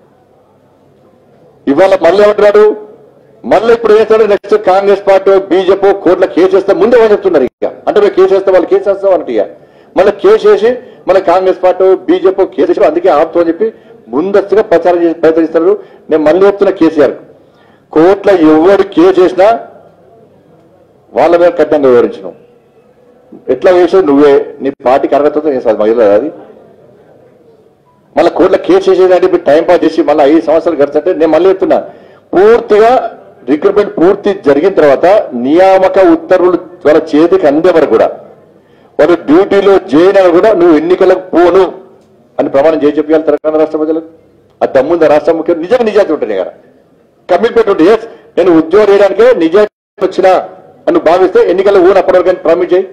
ఇవాళ మళ్ళీ ఏమంటున్నాడు మళ్ళీ ఇప్పుడు ఏం చేస్తాడు నెక్స్ట్ కాంగ్రెస్ పార్టీ బీజేపీ కోర్టులో కేసు వేస్తే ముందే వాళ్ళు చెప్తున్నారు ఇక అంటే మేము కేసు వేస్తే వాళ్ళు కేసు వేస్తాం అంటే ఇక మళ్ళీ కేసు వేసి మళ్ళీ కాంగ్రెస్ పార్టీ బీజేపీ కేసు వేసి అందుకే ఆపుతాం అని చెప్పి ముందస్తుగా ప్రచారం చేసి ప్రయత్నిస్తున్నారు నేను మళ్ళీ చెప్తున్నా కేసీఆర్ కోర్టులో ఎవరు కేసు వేసినా వాళ్ళ మీద కఠినంగా వివరించను ఎట్లా వేసావు నువ్వే నీ పార్టీకి అర్హతతో చేస్తావు మహిళ అది మళ్ళీ కోర్టులో కేసు చేసేదాన్ని ఇప్పుడు టైం పాస్ చేసి మళ్ళీ ఐదు సంవత్సరాలు గడిచంటే నేను మళ్ళీ చెప్తున్నా పూర్తిగా రిక్రూట్మెంట్ పూర్తి జరిగిన తర్వాత నియామక ఉత్తర్వులు వాళ్ళ చేతికి అందే వరకు కూడా వాళ్ళు డ్యూటీలో జాయిన్ అయినా కూడా నువ్వు ఎన్నికలకు పోను అని ప్రమాణం చేసి చెప్పాలి తెలంగాణ రాష్ట్ర ప్రజలకు అది దమ్ముందా రాష్ట్ర ముఖ్యం నిజంగా నిజాయితీ ఉంటుంది కదా కమిట్మెంట్ ఉంటుంది ఎస్ నేను ఉద్యోగం చేయడానికే నిజాయితీ వచ్చినా అని భావిస్తే ఎన్నికల్లో ఊరు అప్పటివరకు ప్రామిస్ చేయి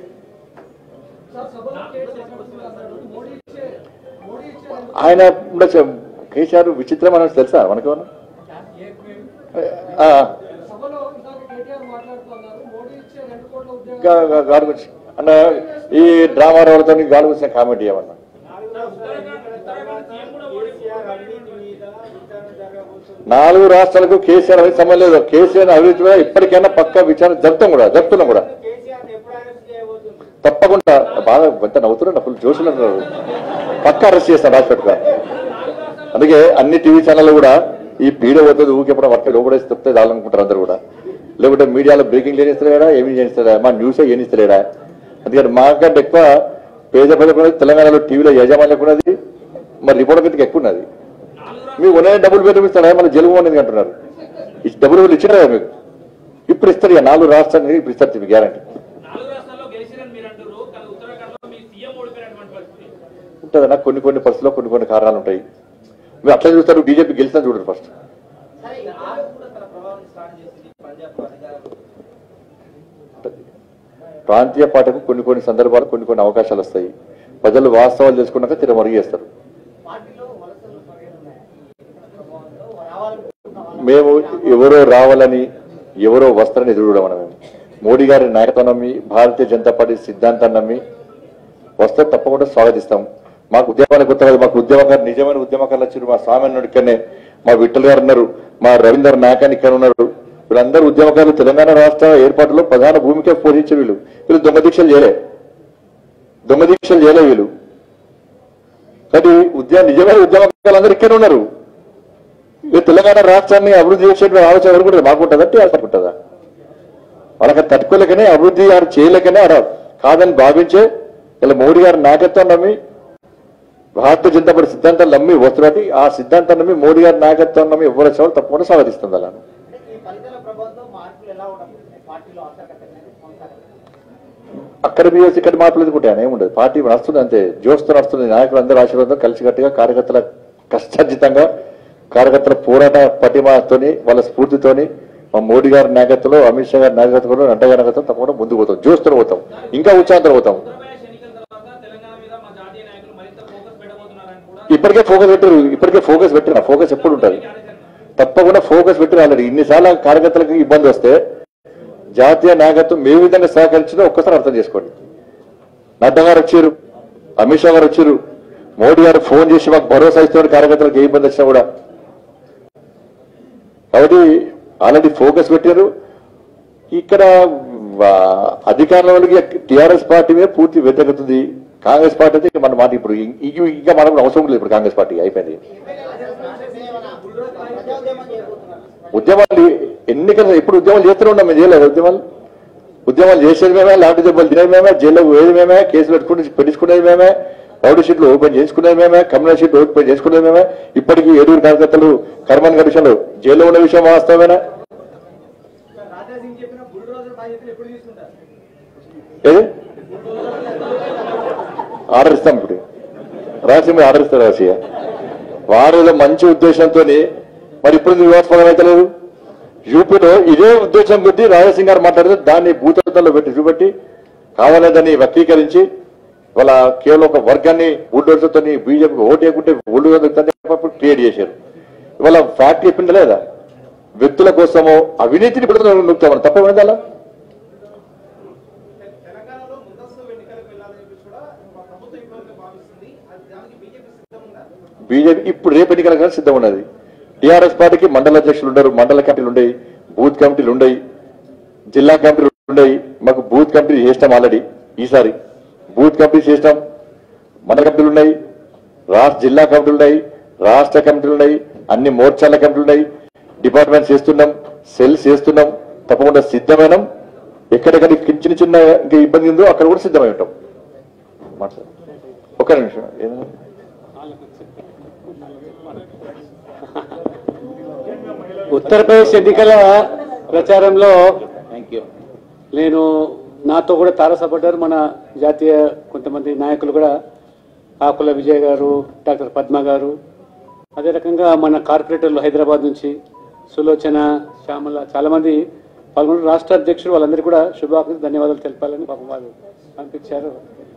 ఆయన ఉండొచ్చు. కేసీఆర్ విచిత్రం అని తెలుసా మనకేమన్నా ఆ, సభలో ఇందాక కేటీఆర్ మాట్లాడుతున్నారు మోడీ ఇచ్చే రెండు కోట్ల ఉద్యోగాలు గా- గా- గాడి గురించి అన్న ఈ డ్రామా వాళ్ళతో గాడి గురించి కామెంట్ చేయమన్నా నాలుగు రాష్ట్రాలకు కేసీఆర్ అవినీతి సంబంధం లేదు కేసీఆర్ అవినీతి మీద ఇప్పటికైనా పక్క విచారణ జరుపుతాం కూడా జరుపుతున్నాం కూడా తప్పకుండా బాగా ఎంత నవ్వుతున్నారు ఫుల్ జోషులు అంటున్నారు పక్క అరెస్ట్ చేస్తాను రాసి పెట్టుకో అందుకే అన్ని టీవీ ఛానళ్ళు కూడా ఈ పీడ పోతుంది ఊకెప్పుడు వర్క్ లోపడేసి తప్పితే చాలనుకుంటారు అందరు కూడా లేకుంటే మీడియాలో బ్రేకింగ్ లేనిస్తలేడా ఏమీ చేయిస్తలేడా మా న్యూసే ఏనిస్తలేడా అందుకని మాకంటే ఎక్కువ పేద ప్రజలకు తెలంగాణలో టీవీలో యాజమాన్యం ఉన్నది మరి రిపోర్టర్ గతికి ఎక్కువ ఉన్నది మీకు ఉన్న డబ్బులు పెట్టి ఇస్తాడా మళ్ళీ జలుబు అనేది అంటున్నారు ఈ డబ్బులు వీళ్ళు ఇచ్చినారా మీకు ఇప్పుడు ఇస్తారు ఇక నాలుగు రాష్ట్రానికి ఇప్పుడు ఇస్తారు మీకు గ్యారంటీ నాలుగు రాష్ట్రాల్లో గెలిచిరని మీరు అంటారు కానీ ఉత్తరాఖండ్ లో మీ సీఎం ఓడిపోయినటువంటి పరిస్థితి ఉంటుందన్నా కొన్ని కొన్ని పరిస్థితుల్లో కొన్ని కొన్ని కారణాలు ఉంటాయి మీరు అట్లా చూస్తారు బీజేపీ గెలిచినా చూడరు ఫస్ట్ సరే ఆరు కూడా తన ప్రభావం స్టార్ట్ చేసింది పంజాబ్ అధికారులు ప్రాంతీయ పాటకు కొన్ని కొన్ని సందర్భాలు కొన్ని కొన్ని అవకాశాలు వస్తాయి ప్రజలు వాస్తవాలు తెలుసుకున్నాక తిరమరుగు చేస్తారు పార్టీలో వలసలు పరిగెడుతున్నాయి ప్రభావంతో రావాలనుకుంటున్న మేము ఎవరో రావాలని ఎవరో వస్తారని ఎదురుడం మేము మోడీ గారి నాయకత్వం నమ్మి భారతీయ జనతా పార్టీ సిద్ధాంతాన్ని నమ్మి వస్తే తప్పకుండా స్వాగతిస్తాం మాకు ఉద్యమానికి కొత్త కాదు మాకు ఉద్యమకారు నిజమైన ఉద్యమకారులు వచ్చారు మా స్వామి అన్నాడు ఇక్కడనే మా విఠల్ గారు ఉన్నారు మా రవీందర్ నాయకాన్ని ఇక్కడ ఉన్నారు వీళ్ళందరూ ఉద్యమకారులు తెలంగాణ రాష్ట్ర ఏర్పాటులో ప్రధాన భూమిక పోషించే వీళ్ళు వీళ్ళు దొంగ దీక్షలు చేయలే దొంగ దీక్షలు చేయలే వీళ్ళు కానీ ఉద్యమ నిజమైన ఉద్యమకారులు అందరూ ఇక్కడ ఉన్నారు ఈ తెలంగాణ రాష్ట్రాన్ని అభివృద్ధి చేసే ఆలోచన ఎవరు కూడా మాకుంటుందా టీఆర్ఎస్ ఉంటుందా వాళ్ళకి అది తట్టుకోలేకనే అభివృద్ధి గారు చేయలేకనే అలా కాదని భావించే ఇలా మోడీ గారి నాయకత్వం నమ్మి భారతీయ జనతా పార్టీ సిద్ధాంతాలు నమ్మి వస్తున్నట్టు ఆ సిద్ధాంతాన్ని నమ్మి మోడీ గారి నాయకత్వం నమ్మి ఎవరు వచ్చేవాళ్ళు తప్పకుండా స్వాగతిస్తుంది అలా ఈ ఫలితాల ప్రభావంతో మార్పులు ఎలా ఉండదు పార్టీలో అంతర్గతంగా కొనసాగాలి అక్కడ బీఎస్ ఇక్కడ మార్పులు ఎందుకుంటాయని ఏముండదు పార్టీ నడుస్తుంది అంతే జోస్తో నడుస్తుంది నాయకులు అందరూ ఆశీర్వాదం కలిసికట్టుగా కార్యకర్తల కష్టార్జితంగా కార్యకర్తల పోరాట పటిమతోని వాళ్ళ స్ఫూర్తితోని మా మోడీ గారి నాయకత్వంలో అమిత్ షా గారి నాయకత్వంలో నడ్డా గారి నాయకత్వం తప్పకుండా ముందుకు పోతాం జోస్తో పోతాం ఇంకా ఉత్సాహంతో పోతాం ఉత్తరప్రదేశ్ ఎన్నికల తర్వాత తెలంగాణ మీద మా జాతీయ నాయకులు మరింత ఫోకస్ పెట్టబోతున్నారని కూడా ఇప్పటికే ఫోకస్ పెట్టారు ఇప్పటికే ఫోకస్ పెట్టిన ఫోకస్ ఎప్పుడు ఉంటుంది తప్పకుండా ఫోకస్ పెట్టి ఆల్రెడీ ఇన్నిసార్లు కార్యకర్తలకు ఇబ్బంది వస్తే జాతీయ నాయకత్వం ఏ విధంగా సహకరించిందో ఒక్కసారి అర్థం చేసుకోండి నడ్డా గారు వచ్చారు అమిత్ షా గారు వచ్చారు మోడీ గారు ఫోన్ చేసి మాకు భరోసా ఇస్తున్న కార్యకర్తలకు ఏ ఇబ్బంది వచ్చినా కూడా కాబట్టి ఆల్రెడీ ఫోకస్ పెట్టారు ఇక్కడ వా- అధికారంలోకి టిఆర్ఎస్ పార్టీ మీద పూర్తి వ్యతిరేకత ఉంది కాంగ్రెస్ పార్టీ అయితే మన మాట ఇప్పుడు ఇం- ఇం- ఇంకా మనకు అవసరం లేదు ఇప్పుడు కాంగ్రెస్ పార్టీ అయిపోయింది ప్రజాఉద్యమం చేయబోతున్నారు ఉద్యమాలు ఎన్నికలు ఎప్పుడు ఉద్యమాలు చేస్తూనే ఉన్నాం మేము చేయలేదు ఉద్యమాలు ఉద్యమాలు చేసేది మేమే లాంటి దెబ్బలు తినేది మేమే జైల్లో పోయేది మేమే కేసులు పెట్టుకుని పెట్టించుకునేది మేమే రౌడీ షీట్లు ఓపెన్ చేసుకునేది మేమే కమ్యూనల్ షీట్లు ఓపెన్ చేసుకునేది మేమే ఇప్పటికీ ఏడుగురు కార్యకర్తలు కర్మన్ గారి విషయంలో జైల్లో ఉన్న విషయం వాస్తవమేనా రాజా సింగ్ చెప్పిన బుల్డోజర్ బాధ్యతలు ఎప్పుడు తీసుకుంటారు ఏది ఆర్డర్ ఇస్తాం ఇప్పుడు రాసి ఆర్డర్ ఇస్తారు రాసియ వారు ఏదో మంచి ఉద్దేశంతో మరి ఇప్పుడు ఎందుకు వివాదాస్పదం అయితే లేదు యూపీలో ఇదే ఉద్దేశం కొద్ది రాజసింగ్ గారు మాట్లాడితే దాన్ని భూతత్వంలో పెట్టి చూపెట్టి కావాలని దాన్ని వ్యక్తీకరించి వాళ్ళ కేవలం ఒక వర్గాన్ని బుల్డోజర్తో బీజేపీకి ఓటు వేయకుంటే బుల్డోజర్ క్రియేట్ చేశారు ఇవాళ ఫ్యాక్ట్ చెప్పిందా లేదా వ్యక్తుల కోసమో అవినీతిని పెడుతున్న నొక్కుతామని తప్ప అలా తెలంగాణలో ముందస్తు ఎన్నికలకు వెళ్ళాలని చెప్పి కూడా మా ప్రభుత్వం ఇప్పటివరకు భావిస్తుంది అది దానికి బీజేపీ సిద్ధం ఉందా బీజేపీ ఇప్పుడు రేపు ఎన్నికల కానీ సిద్ధం ఉన్నది టీఆర్ఎస్ పార్టీకి మండల అధ్యక్షులు ఉండరు మండల కమిటీలు ఉండయి బూత్ కమిటీలు ఉండయి జిల్లా కమిటీలు ఉండయి మాకు బూత్ కమిటీ చేస్తాం ఆల్రెడీ ఈసారి బూత్ కమిటీ చేస్తాం మండల కమిటీలు ఉన్నాయి రాష్ట్ర జిల్లా కమిటీలు ఉన్నాయి రాష్ట్ర కమిటీలు ఉన్నాయి అన్ని మోర్చాల కమిటీలు ఉన్నాయి డిపార్ట్మెంట్స్ చేస్తున్నాం సెల్స్ చేస్తున్నాం తప్పకుండా సిద్ధమైనాం ఎక్కడెక్కడ చిన్న చిన్న ఇంకా ఇబ్బంది ఉందో అక్కడ కూడా సిద్ధమై ఉంటాం మాట్లాడు ఒక్క నిమిషం ఏదైనా ఉత్తరప్రదేశ్ ఎన్నికల ప్రచారంలో థ్యాంక్ యూ నేను నాతో కూడా తారసపడ్డారు మన జాతీయ కొంతమంది నాయకులు కూడా ఆకుల విజయ్ గారు డాక్టర్ పద్మ గారు అదే రకంగా మన కార్పొరేటర్లు హైదరాబాద్ నుంచి సులోచన శ్యామల చాలా మంది పాల్గొన్నారు రాష్ట్ర అధ్యక్షుడు వాళ్ళందరికీ కూడా శుభాకాంక్షలు ధన్యవాదాలు తెలపాలని పాపం వాళ్ళు పంపించారు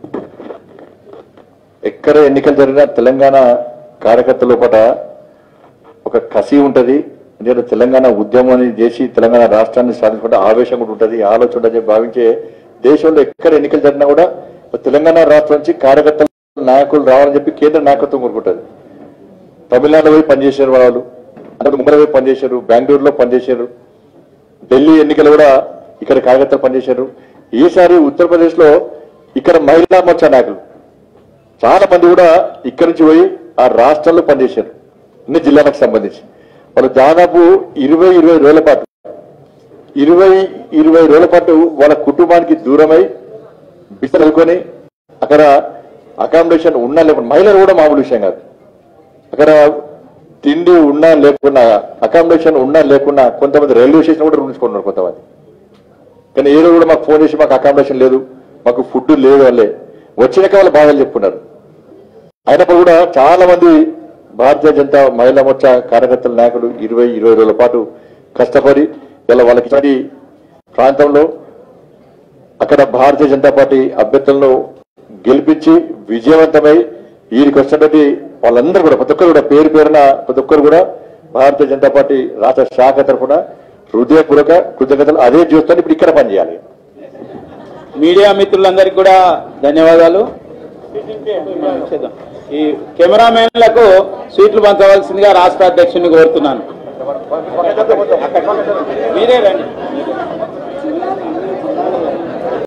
ఎక్కడ ఎన్నికలు జరిగినా తెలంగాణ కార్యకర్తల లోపల ఒక కసి ఉంటది ఎందుకంటే తెలంగాణ ఉద్యమాన్ని చేసి తెలంగాణ రాష్ట్రాన్ని సాధించుకుంటే ఆవేశం కూడా ఉంటది ఆలోచన ఉంటది భావించే దేశంలో ఎక్కడ ఎన్నికలు జరిగినా కూడా తెలంగాణ రాష్ట్రం నుంచి కార్యకర్తల నాయకులు రావాలని చెప్పి కేంద్ర నాయకత్వం కోరుకుంటది తమిళనాడు పోయి పనిచేశారు వాళ్ళు అంటే ముంబై పోయి పనిచేశారు బెంగళూరులో పనిచేశారు ఢిల్లీ ఎన్నికలు కూడా ఇక్కడ కార్యకర్తలు పనిచేశారు ఈసారి ఉత్తరప్రదేశ్ లో ఇక్కడ మహిళా మోర్చా నాయకులు చాలా మంది కూడా ఇక్కడి నుంచి పోయి ఆ రాష్ట్రంలో పనిచేశారు అన్ని జిల్లాలకు సంబంధించి వాళ్ళు దాదాపు ఇరవై ఇరవై రోజుల పాటు ఇరవై ఇరవై రోజుల పాటు వాళ్ళ కుటుంబానికి దూరమై బిస్తలుకొని అక్కడ అకామిడేషన్ ఉన్నా లేకుండా మహిళలు కూడా మామూలు విషయం కాదు అక్కడ తిండి ఉన్నా లేకున్నా అకామిడేషన్ ఉన్నా లేకున్నా కొంతమంది రైల్వే స్టేషన్ కూడా రూపించుకున్నారు కొంతమంది కానీ ఏ రోజు కూడా మాకు ఫోన్ చేసి మాకు అకామిడేషన్ లేదు మాకు ఫుడ్ లేదు వాళ్ళే వచ్చినాక వాళ్ళ బాధలు చెప్పుకున్నారు అయినప్పుడు కూడా చాలా మంది భారతీయ జనతా మహిళా మోర్చా కార్యకర్తల నాయకులు ఇరవై ఇరవై రోజుల పాటు కష్టపడి ఇలా వాళ్ళకి ఇటువంటి ప్రాంతంలో అక్కడ భారతీయ జనతా పార్టీ అభ్యర్థులను గెలిపించి విజయవంతమై వీరికి వచ్చినటువంటి వాళ్ళందరూ కూడా ప్రతి ఒక్కరు కూడా పేరు పేరున ప్రతి ఒక్కరు కూడా భారతీయ జనతా పార్టీ రాష్ట్ర శాఖ తరఫున హృదయపూర్వక కృతజ్ఞతలు అదే చూస్తాను ఇప్పుడు ఇక్కడ పనిచేయాలి మీడియా మిత్రులందరికీ కూడా ధన్యవాదాలు చేద్దాం. ఈ కెమెరామెన్లకు సీట్లు పంచవలసిందిగా రాష్ట్ర అధ్యక్షుడిని కోరుతున్నాను మీరే రండి